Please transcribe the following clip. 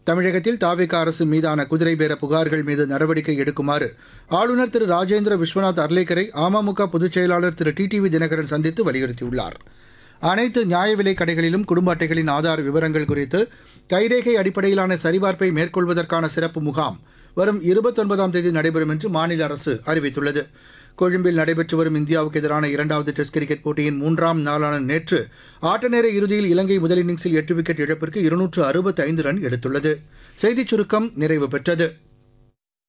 தமிழகத்தில் தாவேக அரசு மீதான குதிரை பேர புகார்கள் மீது நடவடிக்கை எடுக்குமாறு ஆளுநர் திரு ராஜேந்திர விஸ்வநாத் அர்லேக்கரை அமமுக பொதுச் செயலாளர் திரு டிடிவி தினகரன் சந்தித்து வலியுறுத்தியுள்ளார் அனைத்து நியாய விலைக் கடைகளிலும் குடும்ப அட்டைகளின் ஆதார் விவரங்கள் குறித்து கைரேகை அடிப்படையிலான சரிபார்ப்பை மேற்கொள்வதற்கான சிறப்பு முகாம் வரும் இருபத்தொன்பதாம் தேதி நடைபெறும் என்று மாநில அரசு அறிவித்துள்ளது கொழும்பில் நடைபெற்று வரும் இந்தியாவுக்கு எதிரான இரண்டாவது டெஸ்ட் கிரிக்கெட் போட்டியின் மூன்றாம் நாளான நேற்று ஆட்டநேர இறுதியில் இலங்கை முதல் இன்னிங்ஸில் எட்டு விக்கெட் இழப்பிற்கு இருநூற்று அறுபத்தி ஐந்து ரன் எடுத்துள்ளது செய்திச் சுருக்கம் நிறைவு பெற்றது